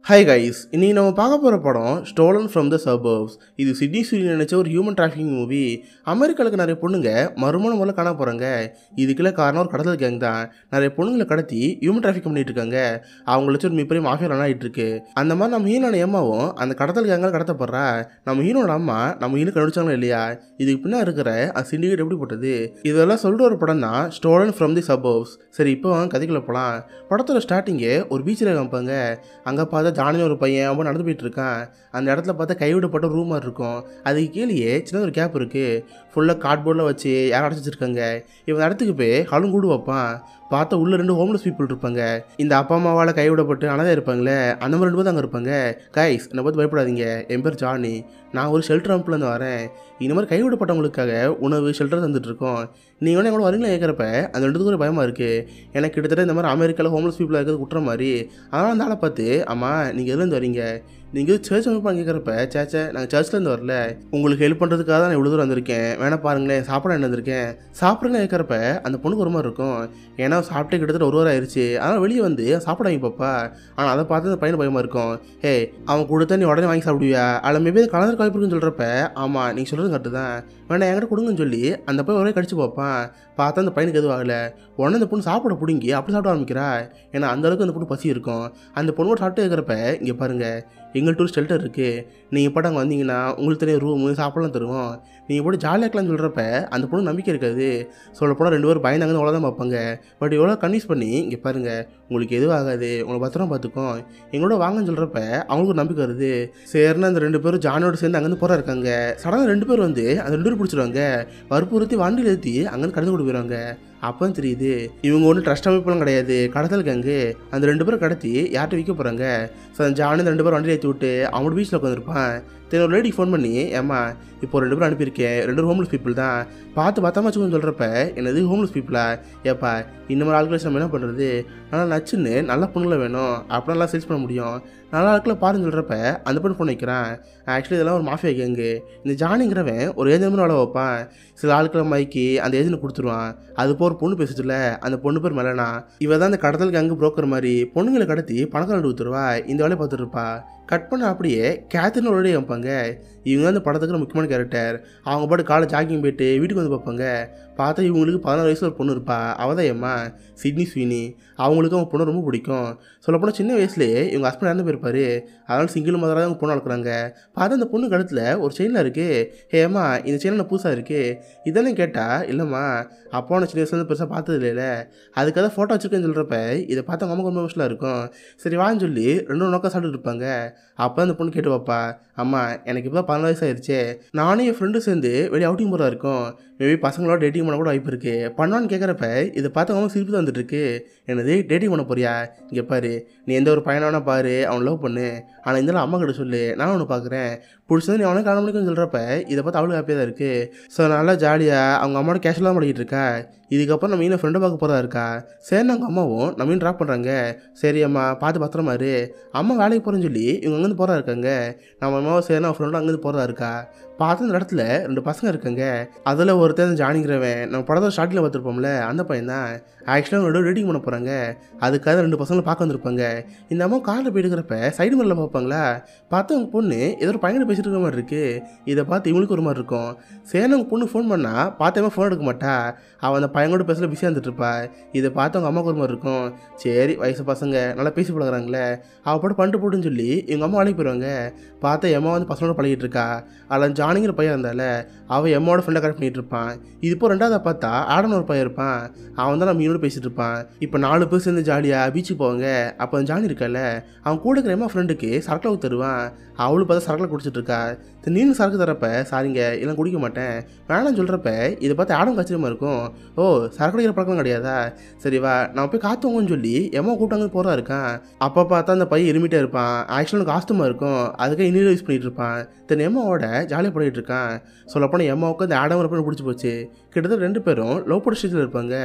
hi guys இன்னைக்கு நம்ம பார்க்க போகிற படம் ஸ்டோலன் ஃப்ரம் த சர்பர்ஸ் இது சிட்னி சூரி நினைச்ச ஒரு ஹியூமன் டிராஃபிக்கிங் மூவி அமெரிக்காவுக்கு நிறைய பொண்ணுங்க மறுமணம் முதல்ல காண போகிறாங்க இதுக்கெல்லாம் காரணம் ஒரு கடத்தல் கேங் தான் நிறைய பொண்ணுங்களை கடத்தி ஹியூமன் டிராஃபிக் பண்ணிட்டு இருக்காங்க அவங்கள வச்சு ஒரு மிகப்பெரிய மாஃபியா ரன் ஆகிட்டு இருக்கு அந்த மாதிரி நம்ம ஹீரோட அம்மாவும் அந்த கடத்தல் கேங்கால் கடத்தப்படுறா நம்ம ஹீரோட அம்மா நம்ம ஹீரோ கண்டுபிடிச்சாங்களா இல்லையா இதுக்கு பின்னா இருக்கிற அந்த சிண்டிகேட் எப்படி போட்டது இதெல்லாம் சொல்கிற ஒரு படம் தான் ஸ்டோலன் ஃப்ரம் தி சர்பர்ஸ் சரி இப்போ வாங்க கதைக்குள்ள போகலாம் படத்தோட ஸ்டார்டிங்கே ஒரு பீச்சில் காமிப்பாங்க அங்கே பார்த்தா ஜானி ஒரு பையன் அவன் நடந்து போயிட்டு இருக்கான் அந்த இடத்துல பார்த்தா கைவிடப்பட்ட ரூம் மாதிரி இருக்கும் அதுக்கு கீழேயே சின்ன ஒரு கேப் இருக்குது ஃபுல்லாக கார்ட்போர்டில் வச்சு யாரும் அடைச்சி வச்சிருக்காங்க இவன் இடத்துக்கு போய் ஹலும் கூடு வைப்பான் பார்த்தா உள்ள ரெண்டு ஹோம்லெஸ் பீப்புள் இருப்பாங்க இந்த அப்பா அம்மாவால் கைவிடப்பட்டு அனதாக இருப்பாங்களே அந்த மாதிரி ரெண்டு பேர் அங்கே இருப்பாங்க கைஸ் என்னை பார்த்து பயப்படாதீங்க என் பேர் ஜானி நான் ஒரு ஷெல்டர் அமைப்புலேருந்து வரேன் இந்த மாதிரி கைவிடப்பட்டவங்களுக்காக உணவு ஷெல்டர் தந்துட்டு இருக்கோம் நீங்கள் வேணா எங்களோட வரீங்களா கேட்குறப்ப அந்த ரெண்டுத்துக்கும் ஒரு பயமாக இருக்குது எனக்கு கிட்டத்தட்ட இந்த மாதிரி அமெரிக்காவில் ஹோம்லெஸ் பீப்புளாக இருக்கிறது குற்ற மாதிரி அதனால் அந்த ஆளை பார்த்து அம்மா நீங்கள் எதுலேருந்து வரீங்க நீங்கள் சர்ச் அமைப்பாங்க கேட்குறப்ப சேச்சே நாங்கள் சர்ச்லேருந்து வரல உங்களுக்கு ஹெல்ப் பண்ணுறதுக்காக தான் நான் இவ்வளோ தூரம் வந்திருக்கேன் வேணா பாருங்களேன் சாப்பிட என்ன வந்திருக்கேன் சாப்பிட்றேன்னு கேட்குறப்ப அந்த பொண்ணுக்கு ஒரு மாதிரி இருக்கும் ஏன்னா சாப்பிட்டு கிட்டத்தட்ட ஒரு வாரம் ஆயிடுச்சு அதனால் வெளியே வந்து சாப்பிட வாங்கி பாப்பா ஆனால் அதை பார்த்து அந்த பையன் பயமாக இருக்கும் ஹே அவன் கொடுத்தா நீ உடனே வாங்கி சாப்பிடுவியா அதில் மேபி கலர் வாய்ப்பு இருக்குன்னு சொல்கிறப்ப ஆமாம் நீங்கள் சொல்கிறது கரெக்டு தான் வேணா என்கிட்ட கொடுங்கன்னு சொல்லி அந்த பையன் ஒரே கடிச்சு பார்ப்பான் பார்த்தா அந்த பையனுக்கு எதுவும் ஆகலை உடனே அந்த பொண்ணு சாப்பிட பிடுங்கி அப்படி சாப்பிட ஆரம்பிக்கிறா ஏன்னா அந்த அளவுக்கு அந்த பொண்ணு பசி இருக்கும் அந்த பொண்ணோட சாப்பிட்டு இருக்கிறப்ப இங்கே பாருங்கள் எங்கள்கிட்ட ஒரு ஷெல்டர் இருக்குது நீங்கள் பாட்டு அங்கே வந்தீங்கன்னா உங்களுக்கு தனியாக ரூமு சாப்பிடலாம் தருவோம் நீங்கள் போட்டு ஜாலியாக இருக்கலாம்னு சொல்கிறப்ப அந்த பொண்ணு நம்பிக்கை இருக்காது சொல்ல போனால் ரெண்டு பேரும் பயந்தாங்க அவ்வளோ தான் பார்ப்பாங்க பட் எவ்வளோ கன்வின்ஸ் பண்ணி இங்கே பாருங்கள் உங்களுக்கு எதுவும் ஆகாது உங்களை பத்திரம் பார்த்துக்கோம் எங்களோட வாங்கன்னு சொல்கிறப்ப அவங்களுக்கு ஒரு நம்பிக்கை வருது சரின்னு அந்த ரெண்டு பேரும் ஜானோட சேர்ந்து அங்கேருந்து போகிறா இருக்காங்க சடனாக ரெண்டு பேர் வந்து அந்த ரெண்டு பேரும் பிடிச்சிருவாங்க வற்புறுத்தி வண்டியில் ஏற்றி அங்கேருந்து கடந்து கொண்டு போயிடுவாங்க அப்போ தான் தெரியுது இவங்க ஒன்றும் ட்ரஸ்ட் அமைப்புலாம் கிடையாது கடத்தல் கேங்கு அந்த ரெண்டு பேரும் கடத்தி யார்கிட்ட விற்க போகிறாங்க ஸோ அந்த ஜானி அந்த ரெண்டு பேரும் வண்டியில் ஏற்றி விட்டு அவனோட பீச்சில் உட்காந்துருப்பான் தென் ஒரு லேடிக்கு ஃபோன் பண்ணி ஏம்மா இப்போ ரெண்டு பேரும் அனுப்பியிருக்கேன் ரெண்டு ஹோம்லெஸ் பீப்புள் தான் பார்த்து பார்த்தாம வச்சுக்கோன்னு சொல்கிறப்ப என்னது ஹோம்லெஸ் பீப்புளா ஏப்பா இந்த மாதிரி ஆட்களை நம்ம என்ன பண்ணுறது நல்லா நச்சுன்னு நல்ல பொண்ணுல வேணும் அப்படி நல்லா சேல்ஸ் பண்ண முடியும் நல்ல ஆட்களை பாருன்னு சொல்கிறப்ப அந்த பொண்ணு ஃபோன் வைக்கிறான் ஆக்சுவலி இதெல்லாம் ஒரு மாஃபியா கேங்கு இந்த ஜானிங்கிறவன் ஒரு ஏஜென்ட் மாதிரி வேலை வைப்பான் சில ஆட்களை மைக்கி அந்த ஏஜென்ட் கொடுத்துருவான் அது போய் ஒரு பொண்ணு பேசுச்சுல அந்த பொண்ணு பேர் மெலனா இவ தான் இந்த கடத்தல் கேங்கு புரோக்கர் மாதிரி பொண்ணுங்களை கடத்தி பணக்கார ரெண்டு ஊற்றுருவா இந்த வேலையை பார்த்துட்டு இருப்பா கட் பண்ண அப்படியே கேத்ரின் ஒரு வைப்பாங்க இவங்க தான் இந்த படத்துக்கு ஒரு முக்கியமான கேரக்டர் அவங்க பாட்டு காலை ஜாக்கிங் போயிட்டு வீட்டுக்கு வந்து பார்ப்பாங்க பார்த்தா இவங்களுக்கு பதினாறு வயசுல ஒரு பொண்ணு இருப்பா அவள் தான் ஏம்மா சிட்னி ஸ்வீனி அவங்களுக்கு அவங்க பொண்ணு ரொம்ப பிடிக்கும் சொல்லப்போனால் சின்ன வயசுலேயே இவங்க ஹஸ்பண்ட் இறந்து போயிருப்பாரு அதனால் சிங்கிள் மதராக அவங்க பொண்ணு வளர்க்குறாங்க பார்த்தா அந்த பொண்ணு கழுத்தில் ஒரு செயினில் இருக்குது ஹே அம்மா இந்த செயினில் புதுசாக இருக்குது இதெல்லாம் கேட்டால் இல்லைம்மா அப்பா நான் சின்ன வயசுலேருந்து பெருசாக பார்த்தது இல்லைல்ல அதுக்காக ஃபோட்டோ வச்சுருக்கேன்னு சொல்கிறப்ப இதை பார்த்தா அவங்க அம்மா ரொம்ப எமோஷனலாக இருக்கும் சரி வான்னு சொல்லி ரெண்டு நோக்கம் சாப்பிட்டு இருப்பாங்க அப்போ அந்த பொண்ணு கேட்டு வைப்பா அம்மா எனக்கு இப்போ தான் பதினாலு வயசு ஆயிடுச்சு நானும் என் ஃப்ரெண்டும் சேர்ந்து வெளியே அவுட்டிங் போகிறதா இருக்கும் மேபி பசங்களோட டேட்டிங் பண்ண கூட வாய்ப்பு இருக்குது பண்ணான்னு கேட்குறப்ப இதை பார்த்து அவங்க சிரிப்பு தான் வந்துட்டு இருக்கு என்னது டேட்டிங் பண்ண போறியா இங்கே பாரு நீ எந்த ஒரு பையனானா பாரு அவன் லவ் பண்ணு ஆனால் இந்த அம்மா கிட்ட சொல்லு நானும் ஒன்று பார்க்குறேன் பிடிச்சது நீ அவனுக்கு கல்யாணம் பண்ணிக்கன்னு சொல்கிறப்ப இதை பார்த்து அவளுக்கு ஹாப்பியாக தான் இருக்குது ஸோ நல்லா ஜாலியாக அவங்க அம்மாவோட கேஷுவலாக பண்ணிக்கிட்டு இருக்கா இதுக்கப்புறம் நம்ம இன்னும் ஃப்ரெண்டை பார்க்க போகிறதா இருக்கா சரி அவங்க அம்மாவும் நம்ம ட்ராப் பண்ணுறாங்க சரி அம்மா பார்த்து பத்திரமா இரு அம்மா வேலைக்கு போகிறேன்னு சொல்லி இவங்க அங்கேருந்து போகிறா இருக்காங்க நம்ம அம்மாவும் சரி நான் ஃப்ரெண்டும் அங்கேருந்து போகிறதா இருக்கா பார்த்து அந்த இடத்துல ரெண்டு பசங்க இருக்காங்க அதில் ஒருத்தன் ஜானிங்கிறவன் நம்ம படத்தில் ஸ்டார்டிங்கில் பார்த்துருப்போம்ல அந்த பையன் தான் ஆக்சுவலாக அவங்க ரெடிங் பண்ண போகிறாங்க அதுக்காக ரெண்டு பசங்களை பார்க்க வந்திருப்பாங்க இந்த அம்மா காரில் போயிட்டுக்கிறப்ப சைடு மில்லில் பார்ப்பாங்களா பார்த்து அவங்க பொண்ணு ஏதோ ஒரு பையனை பேசிட்டு இருக்க மாதிரி இருக்குது இதை பார்த்து இவங்களுக்கு ஒரு மாதிரி இருக்கும் சரி அவங்க பொண்ணு ஃபோன் பண்ணால் பார்த்தவன் ஃபோன் எடுக்க மாட்டா அவன் அந்த பையனோட பேசல பிஸியாக இருந்துட்டு இருப்பா இதை பார்த்து அவங்க அம்மாவுக்கு ஒரு மாதிரி இருக்கும் சரி வயசு பசங்க நல்லா பேசி பழகுறாங்களே அவள் பாட்டு பண்ணிட்டு போட்டுன்னு சொல்லி இவங்க அம்மா வேலைக்கு போயிடுவாங்க பார்த்தா எம்மா வந்து பசங்களோட பழகிட்டு இருக்கா அதில் ஜானிங்கிற பையன் இருந்தால அவன் எம்மாவோட ஃப்ரெண்டை கரெக்ட் பண்ணிட்டு இருப்பான் இது இப்போ ரெண்டாவது பார்த்தா ஆடன் ஒரு பையன் இருப்பான் அவன் தான் நம்ம மீனோட பேசிட்டு இருப்பான் இப்போ நாலு பேர் சேர்ந்து ஜாலியாக பீச்சுக்கு போவாங்க அப்போ அந்த ஜானி இருக்கல அவன் கூட இருக்கிற எம்மா ஃப்ரெண்டுக்கு சரக்கில் ஊற்றி தருவான் அவளும் பார்த்தா சரக்கில் குடிச்சிட்டு இருக்கா சரி, நீனும் சரக்கு தரப்ப சாரிங்க இதெல்லாம் குடிக்க மாட்டேன் வேணாம்னு சொல்கிறப்ப இதை பார்த்து ஆடம் கச்சிரமாக இருக்கும் ஓ சரக்கு அடிக்கிற பழக்கம் கிடையாதா சரி வா நம்ம போய் காத்துவோங்கன்னு சொல்லி எம்மா கூட்டாங்க போகிறா இருக்கான் அப்போ பார்த்தா அந்த பையன் இருமிட்டே இருப்பான் ஆக்சுவலாக எனக்கு ஆஸ்துமா இருக்கும் அதுக்காக இன்னும் யூஸ் பண்ணிட்டு இருப்பான் தென் எம்மாவோட ஜாலியாக பண்ணிட்டு இருக்கான் சொல்லப்போனால் எம்மாவுக்கு அந்த ஆடம் ஒரு பிடிச்சி போச்சு கிட்டத்தட்ட ரெண்டு பேரும் லவ் போட ஸ்டேஜில் இருப்பாங்க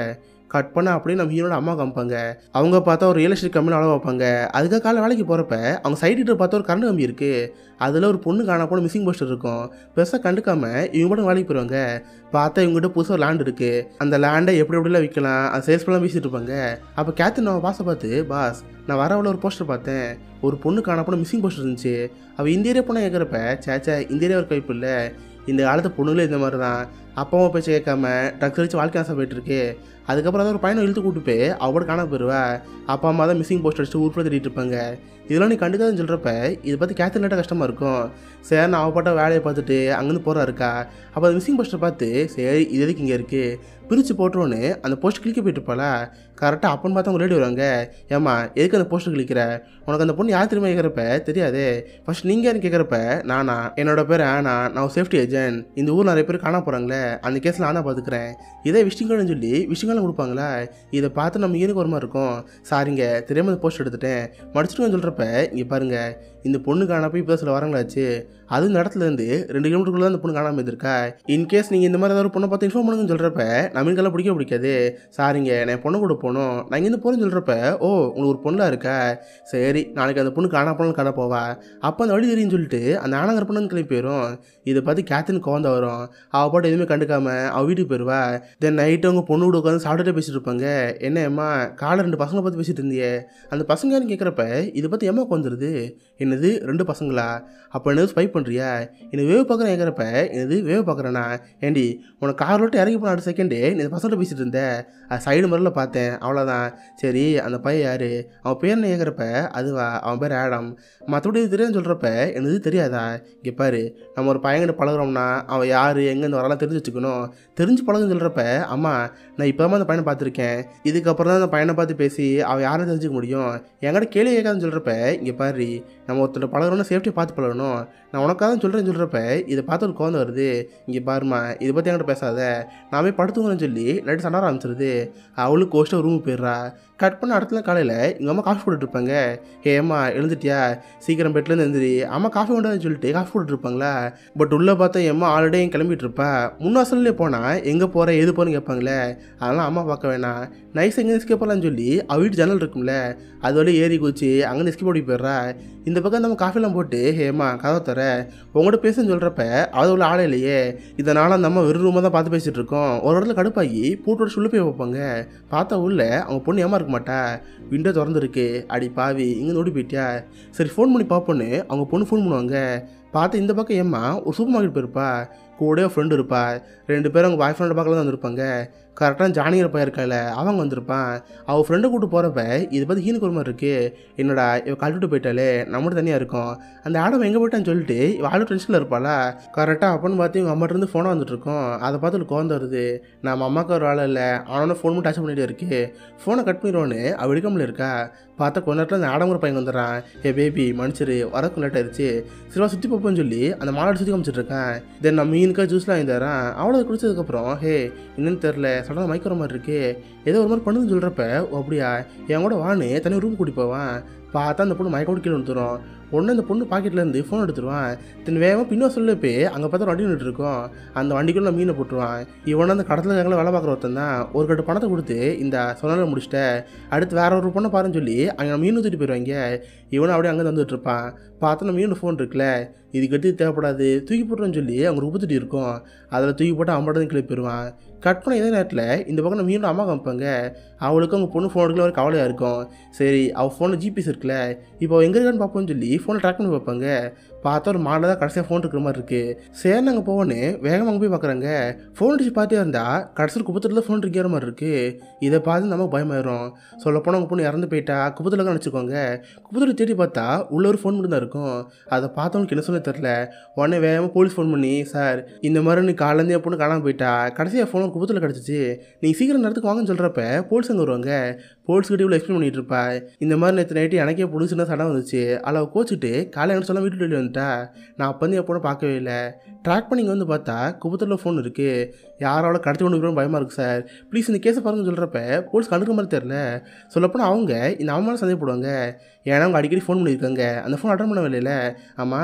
கட் பண்ண அப்படியே நம்ம ஹீரோட அம்மா காமிப்பாங்க அவங்க பார்த்தா ஒரு ரியல் எஸ்டேட் கம்பெனி அளவு வைப்பாங்க அதுக்காக காலை வேலைக்கு போகிறப்ப அவங்க சைடு பார்த்தா ஒரு கரண்ட் கம்பி இருக்குது அதில் ஒரு பொண்ணு காண போன மிஸ்ஸிங் போஸ்டர் இருக்கும் பெருசாக கண்டுக்காம இவங்க மட்டும் வேலைக்கு போயிடுவாங்க பார்த்தா இவங்ககிட்ட புதுசாக லேண்ட் இருக்குது அந்த லேண்டை எப்படி எப்படிலாம் விற்கலாம் அது சேல்ஸ் பண்ணலாம் பேசிட்டு இருப்பாங்க அப்போ கேத்து நம்ம பாஸை பார்த்து பாஸ் நான் வரவள ஒரு போஸ்டர் பார்த்தேன் ஒரு பொண்ணு காண போன மிஸ்ஸிங் போஸ்டர் இருந்துச்சு அவள் இந்த ஏரியா பொண்ணை கேட்குறப்ப சேச்சா இந்த ஏரியா ஒரு கைப்பு இல்லை இந்த காலத்து பொண்ணுங்களே இந்த மாதிரி தான் அப்பாவும் பேச்சு கேட்காம ட்ரக்ஸ் அடிச்சு வாழ்க்கை ஆசை போயிட்டு இருக்கு அதுக்கப்புறம் அதை ஒரு பையனை இழுத்து கூட்டு போய் அவட காண போயிருவா அப்பா அம்மா தான் மிஸ்ஸிங் போஸ்ட் அடிச்சு ஊருக்குள்ள தேடிட்டு இருப்பாங்க இதெல்லாம் நீ கண்டுக்காதுன்னு சொல்கிறப்ப இதை பற்றி கேத்தல் கஷ்டமாக இருக்கும் சரி நான் அவப்பாட்ட வேலையை பார்த்துட்டு அங்கேருந்து போகிறா இருக்கா அப்போ அந்த மிஸ்ஸிங் போஸ்ட்டை பார்த்து சரி இது எதுக்கு இங்கே இருக்குது பிரித்து போட்டுருவோன்னு அந்த போஸ்ட் கிளிக்க போயிட்டு இருப்பாளா கரெக்டாக அப்பன்னு பார்த்தா அவங்க லேடி வருவாங்க ஏம்மா எதுக்கு அந்த போஸ்ட் கிளிக்கிற உனக்கு அந்த பொண்ணு யார் திரும்ப கேட்குறப்ப தெரியாதே ஃபர்ஸ்ட் நீங்கள் யாரும் கேட்குறப்ப நானா என்னோட பேர் ஆனா நான் சேஃப்டி ஏஜென்ட் இந்த ஊர் நிறைய பேர் காண போகிறாங்களே அந்த கேஸில் நான் தான் பார்த்துக்கிறேன் இதே விஷயங்கள்னு சொல்லி விஷயங்களும் கொடுப்பாங்களா இதை பார்த்து நம்ம ஈனுக்கு ஒரு மாதிரி இருக்கும் சாரிங்க தெரியாமல் இந்த போஸ்ட் எடுத்துட்டேன் மடிச்சிட்டு சொல்கிறப்ப இங்கே பாருங்க இந்த பொண்ணு காண போய் இப்போ சில வரங்களாச்சு அது இந்த இடத்துல இருந்து ரெண்டு கிலோமீட்டருக்குள்ள அந்த பொண்ணு காணாமல் இருந்திருக்கா இன்கேஸ் நீங்கள் இந்த மாதிரி ஏதாவது ஒரு பொண்ணை பார்த்து இன்ஃபார்ம் பண்ணுங்கன்னு சொல்கிறப்ப நம்மளுக்கெல்லாம் பிடிக்க பிடிக்காது சாரிங்க நான் பொண்ணு கூட போகணும் நான் இங்கேருந்து போகிறேன்னு சொல்கிறப்ப ஓ உங்களுக்கு ஒரு பொண்ணாக இருக்கா சரி நாளைக்கு அந்த பொண்ணு காணா போனாலும் காண போவா அப்போ அந்த வழி தெரியும்னு சொல்லிட்டு அந்த ஆனங்கர் பொண்ணு கிளம்பி போயிடும் இதை பார்த்து கேத்தின் கோவந்த வரும் அவள் பாட்டு எதுவுமே கண்டுக்காம அவள் வீட்டுக்கு போயிடுவா தென் நைட்டு அவங்க பொண்ணு கூட உட்காந்து சாப்பிட்டுட்டே பேசிட்டு இருப்பாங்க என்ன அம்மா காலை ரெண்டு பசங்களை பார்த்து பேசிட்டு இருந்தியே அந்த பசங்கன்னு கேட்குறப்ப இதை பற்றி ஏமா வந்துடுது என்னது ரெண்டு பசங்களா அப்போ என்னது ஸ்பை பண்ணுறியா என்னை வேவ் பார்க்குறேன் கேட்குறப்ப என்னது வேவ் பார்க்குறேனா ஏண்டி உனக்கு கார் விட்டு இறங்கி போன அடுத்த செகண்டே நீ இந்த பசங்கள்ட்ட பேசிட்டு இருந்த சைடு முறையில் பார்த்தேன் அவ்வளோதான் சரி அந்த பையன் யார் அவன் பேர் என்ன கேட்குறப்ப அதுவா அவன் பேர் ஆடம் மற்றபடி இது தெரியாதுன்னு சொல்கிறப்ப என்னது தெரியாதா இங்கே பாரு நம்ம ஒரு பையன்கிட்ட பழகுறோம்னா அவன் யார் எங்கேருந்து வரலாம் தெரிஞ்சு வச்சுக்கணும் தெரிஞ்சு பழகுன்னு சொல்கிறப்ப அம்மா நான் இப்போ அந்த பையனை பார்த்துருக்கேன் இதுக்கப்புறம் தான் அந்த பையனை பார்த்து பேசி அவன் யாரும் தெரிஞ்சுக்க முடியும் என்கிட்ட கேள்வி கேட்காதுன்னு சொல்கிறப்ப இங்கே பாரு நம்ம ஒருத்தர் பழகுறோம்னா சேஃப்டியை பார்த்து பழகணும் நான் உனக்காக தான் சொல்கிறேன்னு சொல்கிறப்ப இதை பார்த்து ஒரு குழந்தை வருது இங்கே பாருமா இதை பற்றி என்கிட்ட பேசாத நான் போய் படுத்துங்கன்னு சொல்லி நைட்டு சண்டை ஆரம்பிச்சிருது அவளுக்கு கோஷ்டம் ரூமுக்கு போயிடுறா கட் பண்ண இடத்துல காலையில் எங்கள் அம்மா காஃபி போட்டுட்டு இருப்பாங்க ஹே அம்மா எழுந்துட்டியா சீக்கிரம் பெட்லேருந்து எழுந்திரி அம்மா காஃபி கொண்டாதுன்னு சொல்லிட்டு காஃபி போட்டுட்டு இருப்பாங்களா பட் உள்ளே பார்த்தா என் அம்மா ஆல்ரெடி கிளம்பிட்டு இருப்பா முன்னாசல்லே போனால் எங்கே போகிற எது போகிறேன்னு கேட்பாங்களே அதெல்லாம் அம்மா பார்க்க வேணாம் நைஸ் எங்கே எஸ்கேப் பண்ணலான்னு சொல்லி அவ வீட்டு ஜன்னல் இருக்கும்ல அது வழியே ஏறி குச்சி அங்கே எஸ்கேப் ஓடி போயிடுறா இந்த பக்கம் நம்ம காஃபிலாம் போட்டு ஹேமா கதை தர உங்கள்கிட்ட பேசுன்னு சொல்கிறப்ப அது உள்ள ஆளே இல்லையே இதனால் அந்த அம்மா வெறும் ரூமாக தான் பார்த்து பேசிகிட்டு இருக்கோம் ஒரு இடத்துல கடுப்பாகி பூட்டோட சுள்ள போய் வைப்பாங்க பார்த்தா உள்ள அவங்க பொண்ணு ஏமா இருக்க மாட்டா விண்டோ திறந்துருக்கு அடி பாவி இங்கே ஓடி போயிட்டியா சரி ஃபோன் பண்ணி பார்ப்போன்னு அவங்க பொண்ணு ஃபோன் பண்ணுவாங்க பார்த்து இந்த பக்கம் ஏம்மா ஒரு சூப்பர் மார்க்கெட் போயிருப்பா கூட ஃப்ரெண்டு இருப்பா ரெண்டு பேரும் அவங்க பாய் ஃப்ரெண்டு பார்க்கலாம் தான் வந்திருப்பாங்க கரெக்டாக ஜானிங்கிற பையன் இருக்கால அவங்க வந்திருப்பான் அவள் ஃப்ரெண்டை கூட்டு போகிறப்ப இது பற்றி ஹீனுக்கு ஒரு மாதிரி இருக்குது என்னடா இவ கழுவிட்டு போயிட்டாலே நம்மளும் தனியாக இருக்கோம் அந்த ஆடம் எங்கே போயிட்டான்னு சொல்லிட்டு இவள் ஆளும் டென்ஷனில் இருப்பாளா கரெக்டாக அப்பன்னு பார்த்து இவங்க அம்மாட்ட இருந்து ஃபோனாக வந்துட்டு இருக்கோம் அதை பார்த்து ஒரு குழந்தை வருது நம்ம அம்மாவுக்கு ஒரு ஆள் இல்லை அவனோட ஃபோன் மட்டும் டச் பண்ணிட்டே இருக்கு ஃபோனை கட் பண்ணிடுவோன்னு அவள் எடுக்காமல் இருக்கா பார்த்தா கொஞ்ச நேரத்தில் அந்த ஆடங்கிற பையன் வந்துடுறான் ஏ பேபி மன்னிச்சிரு வரக்கு லேட் ஆயிடுச்சு சிறுவா சுற்றி பார்ப்போம்னு சொல்லி அந்த மாலை சுற்றி காமிச்சிட்டு இருக்கேன் தென் நம்ம மீனுக்காக ஜூஸ்லாம் வாங்கி தரேன் அவ்வளோ குடிச்சதுக்கப்புறம் ஹே என்னன்னு தெரில சடனாக மயக்கிற மாதிரி இருக்கு ஏதோ ஒரு மாதிரி பண்ணுதுன்னு சொல்கிறப்ப ஓ அப்படியா என் கூட வான்னு தனியாக ரூம் கூட்டி போவான் பார்த்தா அந்த பொண்ணு மயக்க கூட கீழே வந்துடும் உடனே அந்த பொண்ணு பாக்கெட்லேருந்து ஃபோன் எடுத்துருவான் தென் வேகமாக பின்ன சொல்ல போய் அங்கே பார்த்தா ஒரு வண்டி நின்று இருக்கும் அந்த வண்டிக்குள்ள மீனை போட்டுருவான் இவனை அந்த கடத்தில் எங்களை வேலை பார்க்குற ஒருத்தன் தான் ஒரு கட்டு பணத்தை கொடுத்து இந்த சொன்னால முடிச்சிட்ட அடுத்து வேற ஒரு பொண்ணை பாருன்னு சொல்லி அங்கே மீன் ஊற்றிட்டு போயிடுவாங்க இவனும் அப்படியே அங்கே வந்துட்டு இருப்பான் பார்த்தா நம்ம மீன் ஃபோன் இருக்குல்ல இது கட்டி தேவைப்படாது தூக்கி போட்டுறோன்னு சொல்லி அவங்க உப்புத்திட்டு இருக்கும் அதில் தூக்கி போட்டு அம்மாட்டம் கிளப்பி போயிடுவான் கட் பண்ண இதே நேரத்தில் இந்த பக்கம் நம்ம மீண்டும் அம்மா காமிப்பாங்க அவளுக்கு அவங்க பொண்ணு ஃபோன் எடுக்கல ஒரு கவலையாக இருக்கும் சரி அவள் ஃபோனில் ஜிபிஎஸ் இருக்குல்ல இப்போ அவள் எங்கே இருக்கான்னு பார்ப்போம்னு சொல்லி ஃபோனை ட்ராக் பண்ணி பார்ப்பாங்க பார்த்தா ஒரு மாடல் தான் கடைசியாக ஃபோன் இருக்கிற மாதிரி இருக்குது சரி நாங்கள் போவோன்னு வேகமாக அங்கே போய் பார்க்குறாங்க ஃபோன் அடிச்சு பார்த்தே இருந்தால் கடைசியில் குப்பத்தில் ஃபோன் இருக்கிற மாதிரி இருக்குது இதை பார்த்து நமக்கு பயமாயிரும் சொல்லப்போனால் உங்கள் பொண்ணு இறந்து போயிட்டா குப்பத்தில் நினச்சிக்கோங்க குப்பத்தில் தேடி பார்த்தா உள்ள ஒரு ஃபோன் மட்டும் தான் இருக்கும் அதை பார்த்தவங்களுக்கு என்ன சொல்ல தெரில உடனே வேகமாக போலீஸ் ஃபோன் பண்ணி சார் இந்த மாதிரி நீ காலேருந்து என் பொண்ணு காணாமல் போயிட்டா கடைசியாக ஃபோன் குப்பத்தில் கிடச்சிச்சு நீங்கள் சீக்கிரம் நேரத்துக்கு வாங்கன்னு சொல்கிறப்ப போலீஸ் அங்கே வருவாங்க போலீஸ் கிட்ட இவ்வளோ எக்ஸ்பிளைன் பண்ணிட்டு இருப்பா இந்த மாதிரி நேற்று நைட்டு எனக்கே புதுசுனா சடம் வந்துச்சு அதில் கோச்சிட்டு காலையில் சொல்ல வீட்டு வெளியே வந்துட்டா நான் அப்போ வந்து என் பொண்ணை பார்க்கவே இல்லை ட்ராக் பண்ணி இங்கே வந்து பார்த்தா குப்பத்தில் ஃபோன் இருக்குது யாரோட கடத்தி கொண்டு போய் பயமாக இருக்குது சார் ப்ளீஸ் இந்த கேஸை பாருங்கன்னு சொல்கிறப்ப போலீஸ் கண்டுக்க மாதிரி தெரில சொல்லப்போனால் அவங்க இந்த அவமான சந்தேகப்படுவாங்க ஏன்னா அவங்க அடிக்கடி ஃபோன் பண்ணியிருக்காங்க அந்த ஃபோன் அட்டன் பண்ணவே இல்லைல்ல ஆமாம் எதுக்கு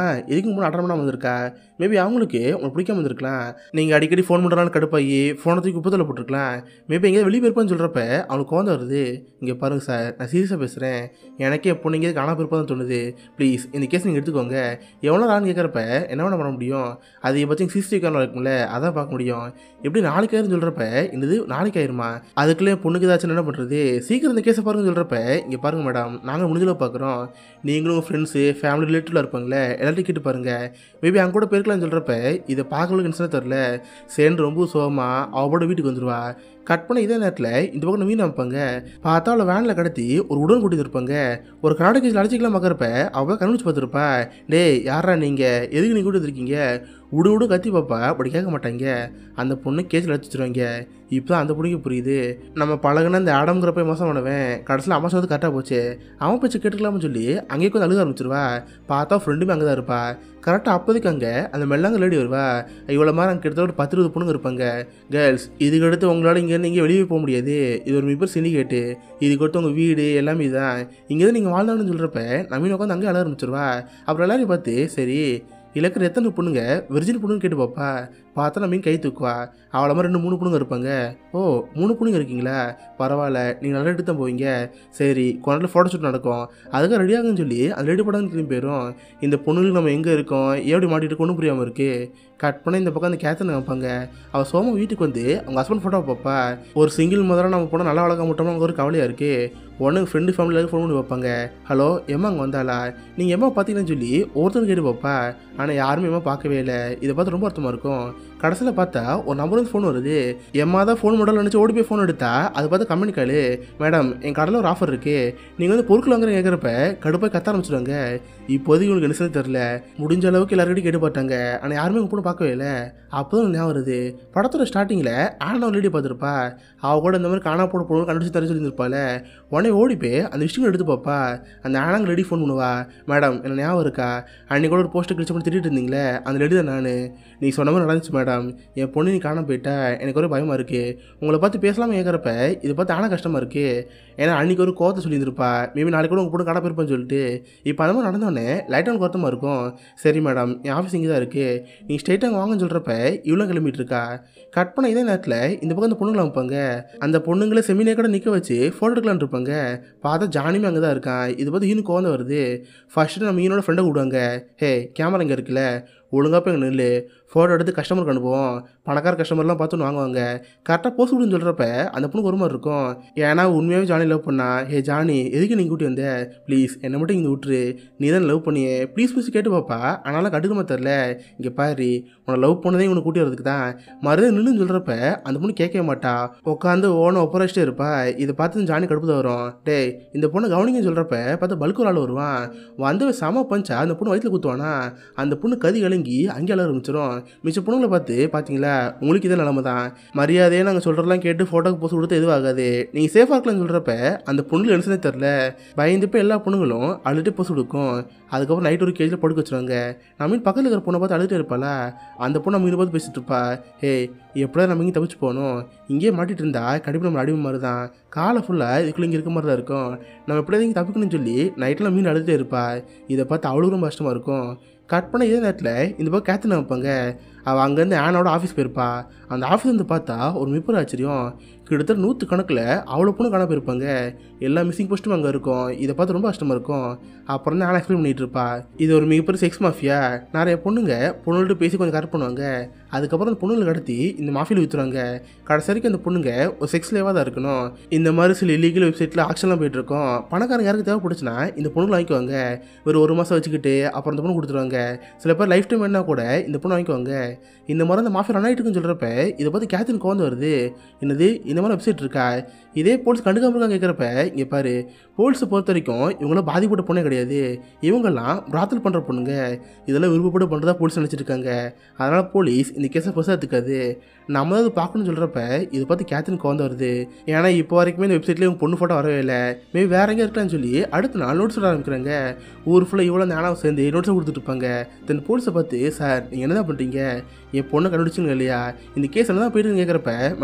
மீட்டிங் மூணு அட்டன் பண்ணாமல் வந்திருக்கா மேபி அவங்களுக்கு உங்களுக்கு பிடிக்காம வந்திருக்கலாம் நீங்கள் அடிக்கடி ஃபோன் பண்ணுறனால கடுப்பாகி ஃபோனை தூக்கி குப்பத்தில் போட்டிருக்கலாம் மேபி எங்கேயாவது வெளியே போயிருப்பான்னு சொல்கிறப்ப அவனுக்கு கோவம் வருது இங்கே பாருங்கள் சார் நான் சீரியஸாக பேசுகிறேன் எனக்கே எப்போ நீங்கள் காணாம போயிருப்பதான் தோணுது ப்ளீஸ் இந்த கேஸ் நீங்கள் எடுத்துக்கோங்க எவ்வளோ நாள்னு கேட்குறப்ப என்ன வேணா பண்ண முடியும் அதிகபட்சம் சிசிடிவி கேமரா இருக்கும்ல அதான் பார்க்க முடியும் எப்படி நாளைக்கு ஆயிரம் சொல்கிறப்ப என்னது நாளைக்கு ஆயிருமா அதுக்குள்ளே பொண்ணுக்கு ஏதாச்சும் என்ன பண்ணுறது சீக்கிரம் இந்த கேஸை பாருங்க சொல்கிறப்ப இங்கே பாருங்கள் மேடம் நாங்கள் முடிஞ்சளவு பார்க்குறோம் நீங்களும் உங்கள் ஃப்ரெண்ட்ஸு ஃபேமிலி ரிலேட்டிவில் இருப்பாங்களே எல்லாத்தையும் கேட்டு பாருங்கள் மேபி அங்கே கூட போயிருக்கலாம்னு சொல்கிறப்ப இதை பார்க்கறதுக்கு இன்சனே தெரில சேர்ந்து ரொம்ப சோகமாக அவளோட வீட்டுக்கு வந்துடுவா கட் பண்ண இதே நேரத்தில் இந்த பக்கம் மீன் வைப்பாங்க பார்த்தா அவளை வேனில் கடத்தி ஒரு உடன் கூட்டிட்டு இருப்பாங்க ஒரு கர்நாடக கேஸில் அடிச்சிக்கலாம் பார்க்குறப்ப அவள் கண்டுபிடிச்சு பார்த்துருப்பா டேய் யாரா நீங்கள் எதுக்கு நீங்கள் கூட்டி இருக்கீங்க விடு விடு கத்தி பாப்பா அப்படி கேட்க மாட்டாங்க அந்த பொண்ணு கேஸில் அடிச்சிருவாங்க இப்போ தான் அந்த பொண்ணுக்கு புரியுது நம்ம பழகுன இந்த ஆடம்ங்கிறப்ப மோசமானவன் கடைசியில் அம்மா சொன்னது கரெக்டாக போச்சு அவன் பேச்சு கேட்டுக்கலாம்னு சொல்லி அங்கேயே கொஞ்சம் அழுக ஆரம்பிச்சிருவா பார்த்தா ஃப்ரெண்டுமே அங்கே தான் இருப்பா கரெக்டாக அப்போதைக்கு அங்கே அந்த மெல்லாங்க லேடி வருவா இவ்வளோ மாதிரி அங்கே கிட்டத்தட்ட ஒரு பத்து இருபது பொண்ணுங்க இருப்பாங்க கேர்ள்ஸ் இதுக்கு அடுத்து உங்களால் இங்கேருந்து இங்கே வெளியே போக முடியாது இது ஒரு மிகப்பெரிய சிண்டிகேட்டு இதுக்கு அடுத்து உங்கள் வீடு எல்லாமே இதுதான் இங்கேருந்து நீங்கள் வாழ்ந்தான்னு சொல்கிறப்ப நவீன உட்காந்து அங்கே அழ ஆரம்பிச்சிருவா அப்புறம் எல்லாரையும் பார்த்து சரி இலக்கிற எத்தனை பொண்ணுங்க வெர்ஜின் பொண்ணுன்னு கேட்டு பாப்பா பார்த்தா நம்ம மீன் கை தூக்குவா அவளை மாதிரி ரெண்டு மூணு பொண்ணுங்க இருப்பாங்க ஓ மூணு பொண்ணுங்க இருக்கீங்களா பரவாயில்ல நீங்கள் நல்லா எடுத்து தான் போவீங்க சரி கொஞ்ச நேரத்தில் ஃபோட்டோ ஷூட் நடக்கும் அதுக்காக ரெடி ஆகுன்னு சொல்லி அது ரெடி படம் திரும்பி போயிடும் இந்த பொண்ணுங்களுக்கு நம்ம எங்கே இருக்கோம் எப்படி மாட்டிட்டு ஒன்றும் புரியாமல் இருக்குது கட் பண்ணி இந்த பக்கம் அந்த கேத்தனை வைப்பாங்க அவள் சோம வீட்டுக்கு வந்து அவங்க ஹஸ்பண்ட் ஃபோட்டோ பார்ப்பா ஒரு சிங்கிள் முதல்ல நம்ம பொண்ணை நல்லா வளர்க்க மாட்டோமோ அங்கே ஒரு கவலையாக இருக்குது உடனே ஃப்ரெண்டு ஃபேமிலியில் ஃபோன் பண்ணி வைப்பாங்க ஹலோ எம்மா அங்கே வந்தாளா நீங்கள் எம்மா பார்த்தீங்கன்னு சொல்லி ஒருத்தர் கேட்டு பார்ப்பா ஆனால் யாருமே எம்மா பார்க்கவே இல்லை இதை பார்த்து ரொம்ப அர்த்தமாக இருக்கும் கடைசியில் பார்த்தா ஒரு நம்பருக்கு ஃபோன் வருது எம்மா தான் ஃபோன் மாடல் நினச்சி ஓடி போய் ஃபோன் எடுத்தா அது பார்த்து கம்பெனி காலு மேடம் என் கடையில் ஒரு ஆஃபர் இருக்குது நீங்கள் வந்து பொருட்கள் வாங்குற கேட்குறப்ப கடுப்பாய் கத்த ஆரம்பிச்சிடுவாங்க இப்போதைக்கு உங்களுக்கு என்ன தெரில முடிஞ்ச அளவுக்கு எல்லாருக்கிட்டையும் கேட்டு பார்த்தாங்க ஆனால் யாருமே உங்க பொண்ணு பார்க்கவே இல்லை அப்போ தான் ஞாபகம் வருது படத்தோட ஸ்டார்டிங்கில் ஆனா ஒரு லேடி பார்த்துருப்பா அவ கூட இந்த மாதிரி காணா போட போகணும் கண்டுபிடிச்சு தர சொல்லியிருப்பாள் உடனே ஓடி போய் அந்த விஷயங்கள் எடுத்து பார்ப்பா அந்த ஆனாங்க லேடி ஃபோன் பண்ணுவா மேடம் என்ன ஞாபகம் இருக்கா அன்னைக்கு கூட ஒரு போஸ்ட்டை கிழிச்சு பண்ணி திட்டிட்டு இருந்தீங்களே அந்த லேடி தான் நான் நீ சொன்ன மாதிரி நடந்துச்சு மேடம் என் பொண்ணு நீ காணாம போயிட்டா எனக்கு ஒரு பயமாக இருக்குது உங்களை பார்த்து பேசலாமல் கேட்குறப்ப இதை பார்த்து ஆனால் கஷ்டமாக இருக்குது ஏன்னா அன்னைக்கு ஒரு கோவத்தை சொல்லியிருந்திருப்பா மேபி நாளைக்கு கூட உங்கள் பொண்ணு காணா போயிருப்பான்னு சொல்லிட்டு இப்போ அந்த மாதிரி நடந்தோடனே லைட்டாக கோத்தமாக இருக்கும் சரி மேடம் என் ஆஃபீஸ் இங்கே தான் இருக்குது நீ ஸ்ட்ரைட்டாக வாங்கன்னு சொல்கிறப்ப இவ்வளோ கிளம்பிட்டு இருக்கா கட் பண்ண இதே நேரத்தில் இந்த பக்கம் அந்த பொண்ணுங்களை வைப்பாங்க அந்த பொண்ணுங்களை செமினே கூட நிற்க வச்சு ஃபோட்டோ எடுக்கலான்னு இருப்பாங்க பார்த்தா ஜானிமே அங்கே தான் இருக்கான் இது பார்த்து ஈனு கோவம் வருது ஃபஸ்ட்டு நம்ம ஈனோட ஃப்ரெண்டை கூடுவாங்க ஹே கேமரா இங்கே இருக்குல்ல ஒழுங்காக போய் எங்கள் நில்லு ஃபோட்டோ எடுத்து கஸ்டமருக்கு அனுப்புவோம் பணக்கார கஸ்டமர்லாம் பார்த்து வாங்குவாங்க கரெக்டாக போஸ்ட் விடுன்னு சொல்கிறப்ப அந்த பொண்ணுக்கு ஒரு மாதிரி இருக்கும் ஏன்னா உண்மையாகவே ஜானி லவ் பண்ணா ஹே ஜானி எதுக்கு நீங்கள் கூட்டி வந்த ப்ளீஸ் என்னை மட்டும் இங்கே விட்டுரு நீ தான் லவ் பண்ணியே ப்ளீஸ் ப்ளீஸ் கேட்டு பாப்பா ஆனாலும் கண்டுக்கமா தெரில இங்கே பாரு உன்னை லவ் பண்ணதே உன்னை கூட்டி வரதுக்கு தான் மறுபடியும் நின்றுன்னு சொல்கிறப்ப அந்த பொண்ணு கேட்கவே மாட்டா உட்காந்து ஓன ஒப்பரச்சிட்டே இருப்பா இதை பார்த்து ஜானி கடுப்பு தான் வரும் டேய் இந்த பொண்ணை கவனிங்கன்னு சொல்கிறப்ப பார்த்தா பல்கு ஒரு ஆள் வருவான் வந்து செம பஞ்சா அந்த பொண்ணு வயிற்றுல குத்துவானா அந்த பொண்ணு கதி கலங்கி அங்கே அழ ஆரம்பிச்சிடும் மிச்ச பொண்ணுங்களை பார்த்து பார்த்தீங்களா உங்களுக்கு இதே நிலமை தான் மரியாதையே நாங்கள் சொல்கிறதெல்லாம் கேட்டு ஃபோட்டோக்கு போஸ்ட் கொடுத்து எதுவும் ஆகாது நீங்கள் சேஃபாக இருக்கலாம்னு சொல்கிறப்ப அந்த பொண்ணுல என்னசனே தெரில பயந்து போய் எல்லா பொண்ணுங்களும் அழுட்டு போஸ்ட் கொடுக்கும் அதுக்கப்புறம் நைட் ஒரு கேஜில் படுக்க வச்சுருவாங்க நம்ம பக்கத்தில் இருக்கிற பொண்ணை பார்த்து அழுட்டு இருப்பாளா அந்த பொண்ணு நம்ம பார்த்து பேசிட்டு இருப்பா ஹே எப்படியா நம்ம இங்கே தப்பிச்சு போகணும் இங்கேயே மாட்டிட்டு இருந்தா கண்டிப்பாக நம்ம அடிமை மாதிரி தான் காலை ஃபுல்லாக இதுக்குள்ளே இங்கே இருக்க மாதிரி தான் இருக்கும் நம்ம எப்படியாவது இங்கே தப்பிக்கணும்னு சொல்லி நைட்டில் மீன் அழுதுட்டே இருப்பா இதை பார்த்து அவ்வளோ ரொம்ப கஷ்டமாக இருக்கும் கட் பண்ண இதே நேரத்தில் இந்த பக்கம் கேத்தனை வைப்பாங்க அவள் அங்கேருந்து ஆனோட ஆஃபீஸ் போயிருப்பா அந்த ஆஃபீஸ் வந்து பார்த்தா ஒரு மிப்பர் ஆச்சரியம் கிட்டத்தட்ட நூற்று கணக்கில் அவ்வளோ பொண்ணு காண போயிருப்பாங்க எல்லா மிஸ்ஸிங் போஸ்ட்டும் அங்கே இருக்கும் இதை பார்த்து ரொம்ப கஷ்டமாக இருக்கும் அப்புறம் தான் ஆனா எக்ஸ்பிளைன் பண்ணிட்டு இருப்பா இது ஒரு மிகப்பெரிய செக்ஸ் மாஃபியா நிறைய பொண்ணுங்க பொண்ணுகிட்ட பேசி கொஞ்சம் கரெக்ட் பண்ணுவாங்க அதுக்கப்புறம் அந்த பொண்ணுங்களை கடத்தி இந்த மாஃபியில் விற்றுறாங்க கடைசி வரைக்கும் அந்த பொண்ணுங்க ஒரு செக்ஸ் லேவாக தான் இருக்கணும் இந்த மாதிரி சில இல்லீகல் வெப்சைட்டில் ஆக்ஷன்லாம் போயிட்டு இருக்கோம் பணக்காரங்க யாருக்கு தேவைப்படுச்சுன்னா இந்த பொண்ணுங்களை வாங்கிக்குவாங்க ஒரு ஒரு மாதம் வச்சுக்கிட்டு அப்புறம் இந்த பொண்ணு கொடுத்துருவாங்க சில பேர் லைஃப் டைம் வேணா கூட இந்த பொண்ணு வாங்கிக்குவாங்க இந்த மாதிரி அந்த மாஃபியா ரன் ஆகிட்டு இருக்குன்னு சொல்கிறப்ப இதை பார்த்து கேத்தின் கோந்து வருது என்னது இந்த மாதிரி வெப்சைட் இருக்கா இதே போலீஸ் கண்டுக்காம இருக்காங்க கேட்குறப்ப இங்கே பாரு போலீஸை பொறுத்த வரைக்கும் இவங்களாம் பாதிப்பட்ட பொண்ணே கிடையாது இவங்கெல்லாம் பிராத்தல் பண்ணுற பொண்ணுங்க இதெல்லாம் விருப்பப்பட்டு பண்ணுறதா போலீஸ் நினச்சிட்டு இருக்காங்க அதனால் போலீஸ் இந்த கேஸை பெருசாக எடுத்துக்காது நம்ம தான் அதை பார்க்கணும்னு சொல்கிறப்ப இதை பார்த்து கேத்தின் கோந்த வருது ஏன்னா இப்போ வரைக்குமே இந்த வெப்சைட்லேயே இவங்க பொண்ணு ஃபோட்டோ வரவே இல்லை மேபி வேற எங்கே இருக்கலாம்னு சொல்லி அடுத்த நாள் நோட்ஸ் விட ஆரம்பிக்கிறாங்க ஊர் ஃபுல்லாக இவ்வளோ நேரம் சேர்ந்து நோட்ஸை கொடுத்துட்டு இருப்பாங்க தென் போலீஸை பார்த்து சார் நீங்கள் என்ன பண்ணுறீங்க என் பொண்ணை கண்டுபிடிச்சுங்க இல்லையா இந்த கேஸ் என்ன தான் போயிட்டு கேட்குறப்ப மேடம்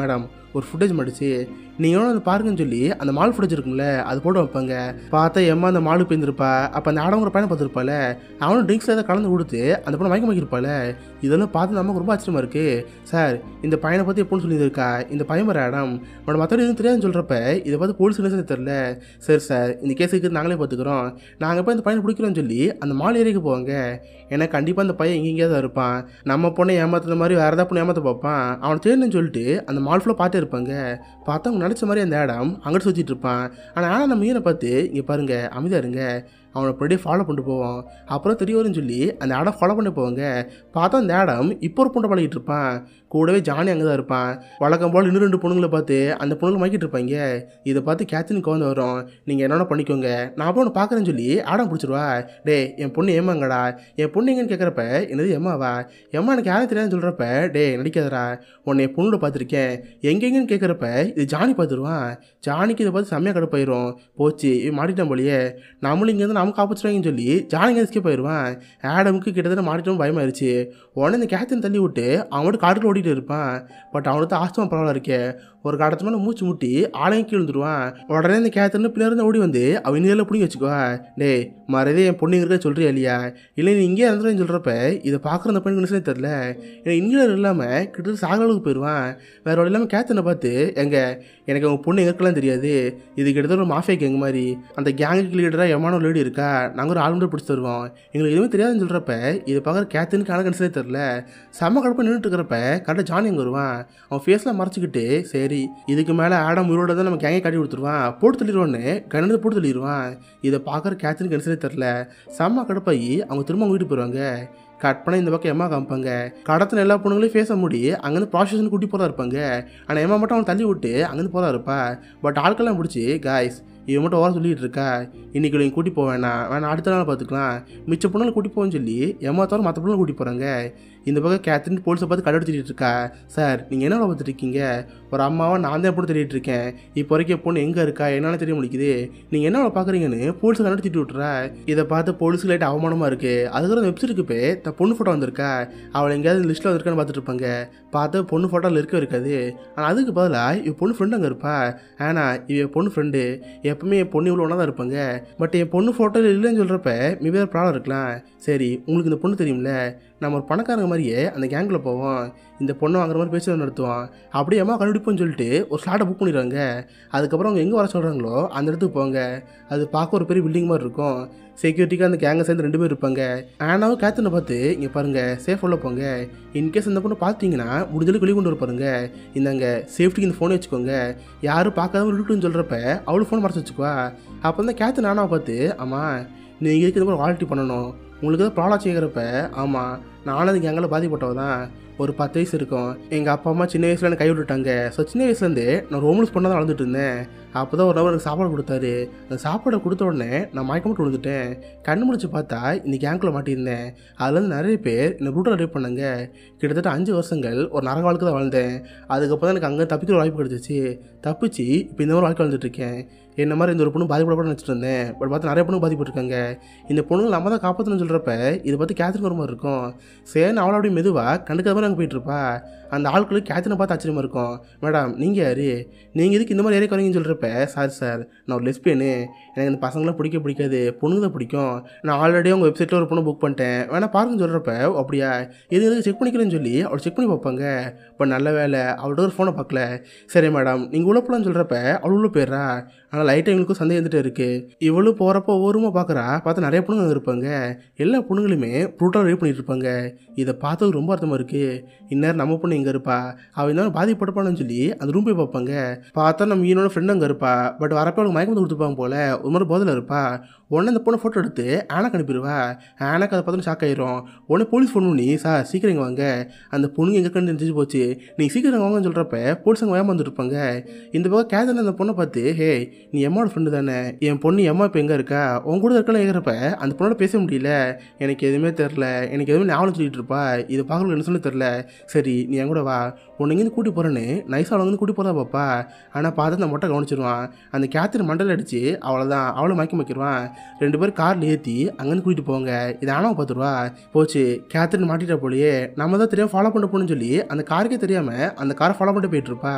ஒரு ஃபுட்டேஜ் மடிச்சு நீங்களும் அதை பாருங்கன்னு சொல்லி அந்த மால் ஃபுட்டேஜ் இருக்கும்ல அது போட்டு வைப்பாங்க பார்த்தா எம்மா அந்த மாலுக்கு போயிருந்திருப்பா அப்போ அந்த ஆடவங்கிற பையனை பார்த்துருப்பால அவனும் ட்ரிங்க்ஸில் ஏதாவது கலந்து கொடுத்து அந்த பொண்ணை மயக்க மயக்கிருப்பால இதெல்லாம் பார்த்து நமக்கு ரொம்ப ஆச்சரியமா இருக்கு சார் இந்த பையனை பற்றி எப்போன்னு சொல்லியிருக்கா இந்த பையன் வர இடம் உனக்கு மற்றபடி எதுவும் தெரியாதுன்னு சொல்கிறப்ப இதை பார்த்து போலீஸ் என்ன தெரில சரி சார் இந்த கேஸுக்கு நாங்களே பார்த்துக்குறோம் நாங்கள் போய் இந்த பையனை பிடிக்கிறோம்னு சொல்லி அந்த மால் ஏரியாக்கு போவாங்க ஏன்னா கண்டிப்பாக அந்த பையன் எங்கேயாவது தான் இருப்பான் நம்ம பொண்ணை ஏமாத்துன மாதிரி வேறு ஏதாவது பொண்ணு ஏமாத்த பார்ப்பான் அவனை தேடணும்னு சொல்லிட்டு அந்த மால் ஃபுல்லாக பார்த்துட்டு இருப்பாங்க பார்த்தா அவங்க நினச்ச மாதிரி அந்த இடம் அங்கிட்டு சுற்றிட்டு இருப்பான் ஆனால் ஆனால் நம்ம மீனை பார்த்து இங்கே பாருங்க அமைதியாக இருங்க அவனை அப்படியே ஃபாலோ பண்ணிட்டு போவோம் அப்புறம் தெரிய வரும்னு சொல்லி அந்த இடம் ஃபாலோ பண்ணி போவாங்க பார்த்தா அந்த இடம் இப்போ ஒரு பொண்ணை பழகிட்டு இருப்பான் கூடவே ஜானி அங்கே தான் இருப்பான் வழக்கம் போல் இன்னும் ரெண்டு பொண்ணுங்களை பார்த்து அந்த பொண்ணுங்களை மயக்கிட்டு இருப்பாங்க இதை பார்த்து கேத்ரினுக்கு வந்து வரும் நீங்கள் என்னென்ன பண்ணிக்கோங்க நான் போய் ஒன்று பார்க்குறேன்னு சொல்லி ஆடம் பிடிச்சிருவா டே என் பொண்ணு ஏமாங்கடா என் பொண்ணு எங்கன்னு கேட்குறப்ப என்னது எம்மாவா எம்மா எனக்கு யாரும் தெரியாதுன்னு சொல்கிறப்ப டே நடிக்காதடா உன்னை என் பொண்ணோட பார்த்துருக்கேன் எங்கெங்கன்னு கேட்குறப்ப இது ஜானி பார்த்துருவான் ஜானிக்கு இதை பார்த்து செம்மையாக கடுப்பாயிரும் போச்சு இவன் மாட்டிட்டான் போலியே நம்மளும் இங்கேருந்து நமக்கு காப்பாற்றுவாங்கன்னு சொல்லி ஜானிங்க எஸ்கேப் ஆயிடுவான் ஆடமுக்கு கிட்டத்தட்ட மாட்டிட்டோம் பயமாயிருச்சு உடனே இந்த கேத்தின் தள்ளி விட்டு அவன் மட்டும் காட்டுக்குள்ள ஓடிட்டு இருப்பான் பட் அவனுக்கு தான் ஆஸ்துமா பரவாயில்ல இருக்கே ஒரு கடத்து மேலே மூச்சு முட்டி ஆளையும் கீழே விழுந்துருவான் உடனே இந்த கேத்தன்னு பின்னாடி ஓடி வந்து அவன் இன்னில பிடிங்க வச்சுக்குவா டேய் மறதே என் பொண்ணு இருக்க சொல்றியா இல்லையா இல்லை நீ இங்கே இருந்துருன்னு சொல்கிறப்ப இதை பார்க்குற அந்த பையனுக்கு நிச்சயம் தெரில எனக்கு இன்ஹேலர் இல்லாமல் கிட்டத்தட்ட சாக அளவுக்கு போயிடுவான் வேற வழி இல்லாமல் கேத்தனை பார்த்து எங்க எனக்கு அவங்க பொண்ணு எங்க இருக்கலாம் தெரியாது இது கிட்டத்தட்ட ஒரு மாஃபியா கேங் மாதிரி அந்த கேங்குக்கு லீடராக எமான லேடி இருக்கா நாங்கள் ஒரு ஆளுநர் பிடிச்சி தருவோம் எங்களுக்கு எதுவுமே தெரியாதுன்னு சொல்கிறப்ப இதை பார்க்குற கேத்துன்னு கணக்கு கணிசனே தெரில செம்ம கடுப்பாக நின்றுட்டு இருக்கிறப்ப கரெக்டாக ஜானி அங்கே வருவான் அவன் ஃபேஸில் மறைச்சிக்கிட்டு சரி இதுக்கு மேலே ஆடம் உயிரோட தான் நம்ம கேங்கை காட்டி கொடுத்துருவான் போட்டு தள்ளிடுவான்னு கண்ணு போட்டு தள்ளிடுவான் இதை பார்க்குற கேத்துன்னு கணிசனே தெரில செம்ம கடுப்பாகி அவங்க திரும்ப அவங்க வீட்டுக்கு போயிடுவாங்க கட் பண்ண இந்த பக்கம் எம்மா காமிப்பாங்க கடத்தின எல்லா பொண்ணுங்களையும் பேச முடி அங்கேருந்து ப்ராசஷன் கூட்டி போகிறா இருப்பாங்க ஆனால் எம்மா மட்டும் அவனை தள்ளி விட்டு அங்கேருந்து போகிறா இருப்பா பட் ஆட்கள்லாம் பிடிச்சி காய்ஸ் இவன் மட்டும் ஓர சொல்லிட்டு இருக்கா இன்னைக்கு நீங்கள் கூட்டி போக வேணாம் வேணா அடுத்த நாள் பார்த்துக்கலாம் மிச்ச பொண்ணுங்களை கூட்டி போன்னு சொல்லி எம்மா தவிர மற்ற பொண்ணுங்களை கூட்டி போகிறாங்க இந்த பக்கம் கேத்ரின் போலீஸை பார்த்து கண்டுபிடிச்சிட்டு இருக்கா சார் நீங்கள் என்ன பார்த்துட்டு இருக்கீங்க ஒரு அம்மாவை நான் தான் எப்படி தேடிட்டு இருக்கேன் இப்போ வரைக்கும் பொண்ணு எங்கே இருக்கா என்னன்னு தெரிய முடிக்குது நீங்கள் என்ன பார்க்குறீங்கன்னு போலீஸை கண்டுபிடிச்சிட்டு விட்டுறா இதை பார்த்து போலீஸுக்கு லைட் அவமானமாக இருக்குது அதுக்கப்புறம் அந்த வெப்சைட்டுக்கு போய் தன் பொண்ணு ஃபோட்டோ வந்திருக்கா அவள் எங்கேயாவது லிஸ்ட்டில் வந்திருக்கான்னு பார்த்துட்டு இருப்பாங்க பார்த்து பொண்ணு ஃபோட்டோவில் இருக்க இருக்காது ஆனால் அதுக்கு பதிலாக இவ பொண்ணு ஃப்ரெண்டு அங்கே இருப்பா ஆனால் இவ பொண்ணு ஃப்ரெண்டு எப்பவுமே என் பொண்ணு இவ்வளோ ஒன்றா தான் இருப்பாங்க பட் என் பொண்ணு ஃபோட்டோவில் இல்லைன்னு சொல்கிறப்ப மேபி ஒரு ப்ராப்ளம் இருக்கலாம் சரி உங்களுக்கு இந்த பொண்ணு தெரியும்ல நம்ம ஒரு பணக்காரங்க மாதிரியே அந்த கேங்கில் போவோம் இந்த பொண்ணை வாங்குற மாதிரி பேச்சு நடத்துவோம் அப்படியே அம்மா கண்டுபிடிப்போம்னு சொல்லிட்டு ஒரு ஸ்லாட்டை புக் பண்ணிடுறாங்க அதுக்கப்புறம் அவங்க எங்கே வர சொல்கிறாங்களோ அந்த இடத்துக்கு போங்க அது பார்க்க ஒரு பெரிய பில்டிங் மாதிரி இருக்கும் செக்யூரிட்டிக்கு அந்த கேங்கை சேர்ந்து ரெண்டு பேர் இருப்பாங்க ஆனாவும் கேத்தனை பார்த்து இங்கே பாருங்கள் சேஃப் உள்ள போங்க இன்கேஸ் இந்த பொண்ணு பார்த்தீங்கன்னா முடிஞ்சளவுக்கு வெளியே கொண்டு வர பாருங்க இந்தாங்க சேஃப்டிக்கு இந்த ஃபோனை வச்சுக்கோங்க யாரும் பார்க்காத விட்டுன்னு சொல்கிறப்ப அவளும் ஃபோன் மறைச்சு வச்சுக்குவா அப்போ தான் கேத்து நானாவை பார்த்து ஆமாம் நீங்கள் இதுக்கு இந்த மாதிரி குவாலிட்டி பண்ணணும் உங்களுக்கு ஏதாவது ப்ராப்ளம் செய்கிறப்ப ஆமாம் நானும் அதுக்கு எங்களை பாதிப்பட்டவ தான் ஒரு பத்து வயசு இருக்கும் எங்கள் அப்பா அம்மா சின்ன வயசில் எனக்கு கை விட்டுட்டாங்க ஸோ சின்ன வயசுலேருந்து நான் ரோமல்ஸ் பண்ண தான் வளர்ந்துட்டு இருந்தேன் அப்போ தான் ஒரு நாள் எனக்கு சாப்பாடு கொடுத்தாரு அந்த சாப்பாடை கொடுத்த உடனே நான் மயக்கம் மட்டும் விழுந்துட்டேன் கண்ணு முடிச்சு பார்த்தா இந்த கேங்கில் மாட்டியிருந்தேன் அதுலேருந்து நிறைய பேர் என்னை ப்ரூட்டல் ரேப் பண்ணாங்க கிட்டத்தட்ட அஞ்சு வருஷங்கள் ஒரு நரக வாழ்க்கை தான் வாழ்ந்தேன் அதுக்கப்புறம் தான் எனக்கு அங்கே தப்பிக்கிற வாய்ப்பு கிடச்சிச்சு தப்பிச்சு இப்போ இந்த மாதிரி வாழ்க்கை வாழ்ந்துட்டு இருக்கேன் என்ன மாதிரி இந்த ஒரு பொண்ணு பாதிப்படப்பட நினச்சிட்டு இருந்தேன் பட் பார்த்து நிறைய பொண்ணு பாதிப்பட்டிருக்காங்க இந்த பொண்ணுங்க நம்ம தான் காப்பாற்றணும்னு சொல்கிறப்ப இதை பார்த்து கேத்ரின் ஒரு மாதிரி இருக்கும் சரின்னு அவளை அப்படியே மெதுவாக கண்டுக்காத மாதிரி அங்கே போயிட்டுருப்பா அந்த ஆட்களுக்கு கேத்தினை பார்த்து ஆச்சரியமாக இருக்கும் மேடம் நீங்கள் யாரு நீங்கள் இதுக்கு இந்த மாதிரி ஏரியா வரீங்கன்னு சொல்கிறப்ப சார் சார் நான் ஒரு லெஸ்பியனு எனக்கு இந்த பசங்களாம் பிடிக்க பிடிக்காது பொண்ணுங்க தான் பிடிக்கும் நான் ஆல்ரெடி உங்கள் வெப்சைட்டில் ஒரு பொண்ணு புக் பண்ணிட்டேன் வேணா பாருங்கன்னு சொல்கிறப்ப அப்படியா இது எதுக்கு செக் பண்ணிக்கிறேன்னு சொல்லி அவள் செக் பண்ணி பார்ப்பாங்க பட் நல்ல வேலை அவள்கிட்ட ஒரு ஃபோனை பார்க்கல சரி மேடம் நீங்கள் உள்ள போகலான்னு சொல்கிறப்ப அவள் உள்ள போயிடுறா ஆனால் லைட்டாக எங்களுக்கும் சந்தேகம் இருந்துகிட்டே இருக்குது இவளும் போகிறப்ப ஒவ்வொருமா பார்க்குறா பார்த்து நிறைய பொண்ணுங்க அங்க இருப்பாங்க எல்லா பொண்ணுங்களுமே ப்ரூட்டாக ரேப் பண்ணிட்டு இருப்பாங்க இதை பார்த்தது ரொம்ப அர்த்தமாக இருக்குது இந்நேரம் நம்ம பொண்ணு எங்கே இருப்பா அவள் இந்த பாதிப்பட்டப்பான்னு சொல்லி அந்த ரூம் போய் பார்ப்பாங்க பார்த்தா நம்ம ஈனோட ஃப்ரெண்டு அங்கே இருப்பா பட் வரப்போ அவளுக்கு மயக்கம் வந்து கொடுத்துப்பாங்க போல ஒரு மாதிரி போதில் இருப்பா உடனே அந்த பொண்ணை ஃபோட்டோ எடுத்து ஆனாக்கு அனுப்பிடுவா ஆனாக்கு அதை பார்த்து ஷாக் ஆயிரும் உடனே போலீஸ் ஃபோன் பண்ணி சார் சீக்கிரம் இங்க வாங்க அந்த பொண்ணுங்க எங்கே கண்டு தெரிஞ்சு போச்சு நீங்கள் சீக்கிரம் வாங்கன்னு சொல்கிறப்ப போலீஸ் அங்கே வேகமாக வந்துருப்பாங்க இந்த பக்கம் கேதன் அந்த பொண்ணை பார்த்து ஹே நீ எம்மாவோட ஃப்ரெண்டு தானே என் பொண்ணு எம்மா இப்போ எங்கே இருக்கா உன் கூட இருக்கலாம் கேட்குறப்ப அந்த பொண்ணோட பேச முடியல எனக்கு எதுவுமே தெரில எனக்கு எதுவுமே ஞாபகம் சொல்லிட்டு இருப்பா இதை பார்க்கல என்ன சொல்லி தெரில சரி நீ என் கூட வா உன்னை இங்கேருந்து கூட்டி போகிறேன்னு நைஸாக அவளை வந்து கூட்டி போகிறா பாப்பா ஆனால் பார்த்து அந்த மொட்டை கவனிச்சிருவான் அந்த கேத்தின் மண்டல் அடித்து அவ்வளோதான் அவளை மயக்கம் வைக்கிடுவான் ரெண்டு பேரும் காரில் ஏற்றி அங்கேருந்து கூட்டிட்டு போங்க இது ஆனவ பார்த்துருவா போச்சு கேத்ரின் மாட்டிட்டா போலயே நம்ம தான் தெரியாம ஃபாலோ பண்ண போகணும்னு சொல்லி அந்த காருக்கே தெரியாமல் அந்த காரை ஃபாலோ பண்ணிட்டு போயிட்டு இருப்பா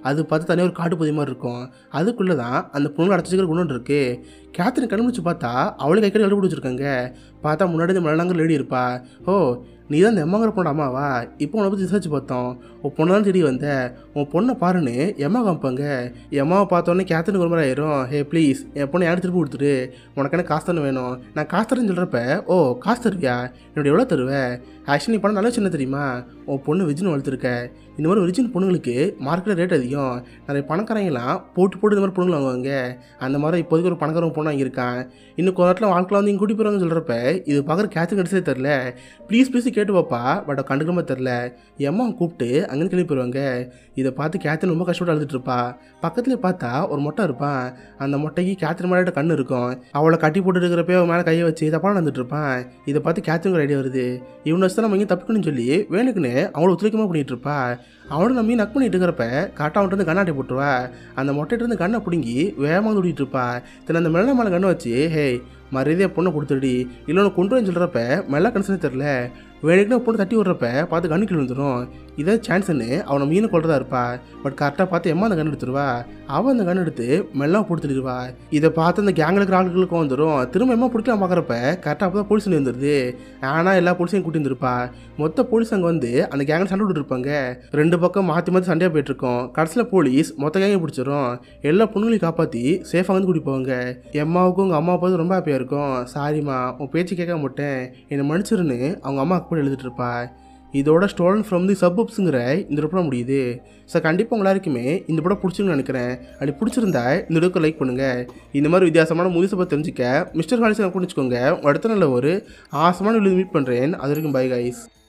அது பார்த்து தனியாக ஒரு காட்டு பகுதி மாதிரி இருக்கும் அதுக்குள்ளே தான் அந்த பொண்ணு அடைச்சிக்கிற குணம் இருக்குது கேத்ரின் கண்டுபிடிச்சு பார்த்தா அவளே கை கட்டி கண்டுபிடிச்சிருக்காங்க பார்த்தா முன்னாடி இந்த மலனாங்க லேடி இருப்பா ஓ நீ தான் இந்த எம்மாங்கிற பொண்ணு அம்மாவா இப்போ உன்னை பற்றி விசாரிச்சு பார்த்தோம் உன் பொண்ணு தான் தேடி வந்த உன் பொண்ணை பாருன்னு எம்மா காமிப்பாங்க எம்மாவை பார்த்தோன்னே கேத்தனுக்கு ஒரு மாதிரி ஆயிரும் ஹே ப்ளீஸ் என் பொண்ணை யாரும் திருப்பி கொடுத்துரு உனக்கு என்ன காசு தானே வேணும் நான் காசு தரேன்னு சொல்கிறப்ப ஓ காசு தருவியா என்னோட எவ்வளோ தருவேன் ஆக்சுவலி பணம் நல்ல சின்ன தெரியுமா உன் பொண்ணு விஜின் வளர்த்துருக்க இந்த மாதிரி விஜின் பொண்ணுங்களுக்கு மார்க்கெட்டில் ரேட் அதிகம் நிறைய பணக்காரங்களாம் போட்டு போட்டு இந்த மாதிரி பொண்ணுங்களை வாங்குவாங்க அந்த மாதிரி இப்போதைக்கு ஒரு பணக்காரன் பொண்ணு வாங்கியிருக்கான் இன்னும் கொஞ்ச நேரத்தில் வாழ்க்கையில் வந்து இங்கே கூட்டி போகிறாங்கன்னு சொல்கிறப்ப இது பார்க்குற கேத்து கடிச்சதே தெரில ப்ளீஸ் ப்ளீஸ் கேட்டு பாப்பா பட் கண்டுக்கிற மாதிரி தெரில எம்மா கூப்பிட்டு அங்கேருந்து கிளம்பி போயிடுவாங்க இதை பார்த்து கேத்தன் ரொம்ப கஷ்டப்பட்டு அழுதுட்டு இருப்பா பக்கத்துலேயே பார்த்தா ஒரு மொட்டை இருப்பான் அந்த மொட்டைக்கு கேத்தன் மேலே கண்ணு இருக்கும் அவளை கட்டி போட்டு இருக்கிறப்ப அவன் மேலே கையை வச்சு தப்பாக நடந்துட்டு இருப்பான் இதை பார்த்து கேத்தனுக்கு ஒரு ஐடியா வருது இவனை வச்சு தான் நம்ம இங்கே தப்பிக்கணும்னு சொல்லி வேணுக்குன்னு அவளை ஒத்துழைக்கமாக பண்ணிட்டு இருப்பா அவனும் நம்ம நக் பண்ணிட்டு இருக்கிறப்ப கரெக்டாக அவன்கிட்ட இருந்து கண்ணாட்டி போட்டுருவா அந்த மொட்டையிட்ட இருந்து கண்ணை பிடுங்கி வேகமாக ஓடிட்டு இருப்பா தென் அந்த மெல்ல மேலே கண்ணை வச்சு ஹே மரியாதையாக பொண்ணை கொடுத்துடி இல்லைன்னு கொண்டு வந்து சொல்கிறப்ப மெல்ல கணிசனே தெரில வேணுக்குன்னு பொண்ணு தட்டி விட்றப்ப பார்த்து கண்ணுக்கு விழுந்துடும் இதே சான்ஸ்னு அவனை மீன் கொள்றதா இருப்பா பட் கரெக்டாக பார்த்து எம்மா அந்த கண் எடுத்துருவா அவன் அந்த கண் எடுத்து மெல்ல கொடுத்துடுவா இதை பார்த்து அந்த கேங்கில் இருக்கிற ஆட்களுக்கும் வந்துடும் திரும்ப எம்மா பிடிக்கலாம் பார்க்குறப்ப கரெக்டாக அப்போ தான் போலீஸ் வந்துடுது ஆனால் எல்லா போலீஸையும் கூட்டி வந்துருப்பா மொத்த போலீஸ் அங்கே வந்து அந்த கேங்கில் சண்டை விட்டுட்டு இருப்பாங்க ரெண்டு பக்கம் மாற்றி மாற்றி சண்டையாக போயிட்டுருக்கோம் கடைசியில் போலீஸ் மொத்த கேங்கையும் பிடிச்சிரும் எல்லா பொண்ணுங்களையும் காப்பாற்றி சேஃபாக வந்து கூட்டி போவாங்க எம்மாவுக்கும் உங்கள் அம்மா பார்த்து ரொம்ப ஹாப்பியாக இருக்கும் சாரிம்மா உன் பேச்சு கேட்க மாட்டேன் என்னை மன்னிச்சிருன்னு அவங்க அம்மா கூட எழுதிட்டு இருப்பா இதோட ஸ்டோலன் ஃப்ரம் தி சப்பப்ஸுங்கிற இந்த படம் முடியுது ஸோ கண்டிப்பாக உங்க எல்லாருக்குமே இந்த படம் பிடிச்சிருன்னு நினைக்கிறேன் அப்படி பிடிச்சிருந்தா இந்த வீடியோக்கு லைக் பண்ணுங்கள் இந்த மாதிரி வித்தியாசமான மூவிஸை பற்றி தெரிஞ்சுக்க மிஸ்டர் ஹாலிஸ் புரிஞ்சுக்கோங்க அடுத்த நல்ல ஒரு ஆசமான வீடியோ மீட் பண்ணுறேன் அது வரைக்கும் பை கைஸ்